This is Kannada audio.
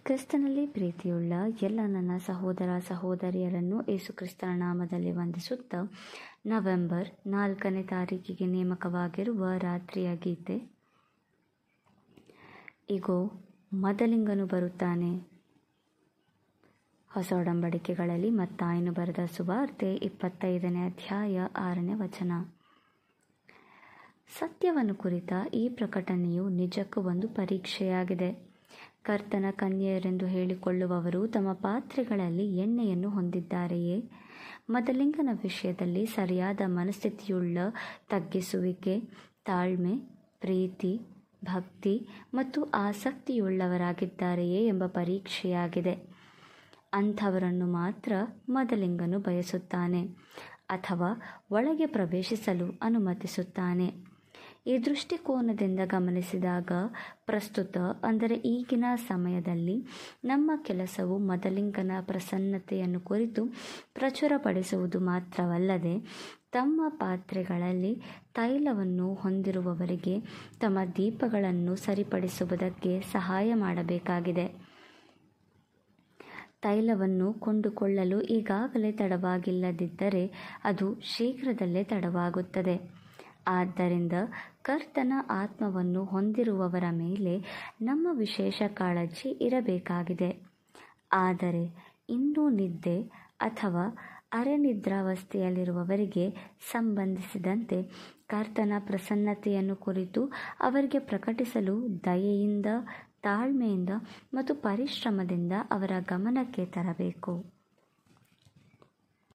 ಕ್ರಿಸ್ತನಲ್ಲಿ ಪ್ರೀತಿಯುಳ್ಳ ಎಲ್ಲ ನನ್ನ ಸಹೋದರ ಸಹೋದರಿಯರನ್ನು ಯೇಸು ಕ್ರಿಸ್ತನ ನಾಮದಲ್ಲಿ ವಂದಿಸುತ್ತಾ ನವೆಂಬರ್ ನಾಲ್ಕನೇ ತಾರೀಕಿಗೆ ನೇಮಕವಾಗಿರುವ ರಾತ್ರಿಯ ಗೀತೆ ಇಗೋ ಮದಲಿಂಗನು ಬರುತ್ತಾನೆ ಹೊಸ ಒಡಂಬಡಿಕೆಗಳಲ್ಲಿ ಮತ್ತಾಯನು ಬರೆದ ಸುವಾರ್ತೆ ಇಪ್ಪತ್ತೈದನೇ ಅಧ್ಯಾಯ ಆರನೇ ವಚನ ಸತ್ಯವನ್ನು ಕುರಿತ ಈ ಪ್ರಕಟಣೆಯು ನಿಜಕ್ಕೂ ಒಂದು ಪರೀಕ್ಷೆಯಾಗಿದೆ ಕರ್ತನ ಕನ್ಯೆಯರೆಂದು ಹೇಳಿಕೊಳ್ಳುವವರು ತಮ್ಮ ಪಾತ್ರೆಗಳಲ್ಲಿ ಎಣ್ಣೆಯನ್ನು ಹೊಂದಿದ್ದಾರೆಯೇ ಮದಲಿಂಗನ ವಿಷಯದಲ್ಲಿ ಸರಿಯಾದ ಮನಸ್ಥಿತಿಯುಳ್ಳ ತಗ್ಗಿಸುವಿಕೆ ತಾಳ್ಮೆ ಪ್ರೀತಿ ಭಕ್ತಿ ಮತ್ತು ಆಸಕ್ತಿಯುಳ್ಳವರಾಗಿದ್ದಾರೆಯೇ ಎಂಬ ಪರೀಕ್ಷೆಯಾಗಿದೆ ಅಂಥವರನ್ನು ಮಾತ್ರ ಮದಲಿಂಗನು ಬಯಸುತ್ತಾನೆ ಅಥವಾ ಒಳಗೆ ಪ್ರವೇಶಿಸಲು ಅನುಮತಿಸುತ್ತಾನೆ ಈ ದೃಷ್ಟಿಕೋನದಿಂದ ಗಮನಿಸಿದಾಗ ಪ್ರಸ್ತುತ ಅಂದರೆ ಈಗಿನ ಸಮಯದಲ್ಲಿ ನಮ್ಮ ಕೆಲಸವು ಮದಲಿಂಗನ ಪ್ರಸನ್ನತೆಯನ್ನು ಕುರಿತು ಪ್ರಚುರಪಡಿಸುವುದು ಮಾತ್ರವಲ್ಲದೆ ತಮ್ಮ ಪಾತ್ರೆಗಳಲ್ಲಿ ತೈಲವನ್ನು ಹೊಂದಿರುವವರಿಗೆ ತಮ್ಮ ದೀಪಗಳನ್ನು ಸರಿಪಡಿಸುವುದಕ್ಕೆ ಸಹಾಯ ಮಾಡಬೇಕಾಗಿದೆ ತೈಲವನ್ನು ಕೊಂಡುಕೊಳ್ಳಲು ಈಗಾಗಲೇ ತಡವಾಗಿಲ್ಲದಿದ್ದರೆ ಅದು ಶೀಘ್ರದಲ್ಲೇ ತಡವಾಗುತ್ತದೆ ಆದ್ದರಿಂದ ಕರ್ತನ ಆತ್ಮವನ್ನು ಹೊಂದಿರುವವರ ಮೇಲೆ ನಮ್ಮ ವಿಶೇಷ ಕಾಳಜಿ ಇರಬೇಕಾಗಿದೆ ಆದರೆ ಇನ್ನೂ ನಿದ್ದೆ ಅಥವಾ ಅರೆನಿದ್ರಾವಸ್ಥೆಯಲ್ಲಿರುವವರಿಗೆ ಸಂಬಂಧಿಸಿದಂತೆ ಕರ್ತನ ಪ್ರಸನ್ನತೆಯನ್ನು ಕುರಿತು ಅವರಿಗೆ ಪ್ರಕಟಿಸಲು ದಯೆಯಿಂದ ತಾಳ್ಮೆಯಿಂದ ಮತ್ತು ಪರಿಶ್ರಮದಿಂದ ಅವರ ಗಮನಕ್ಕೆ ತರಬೇಕು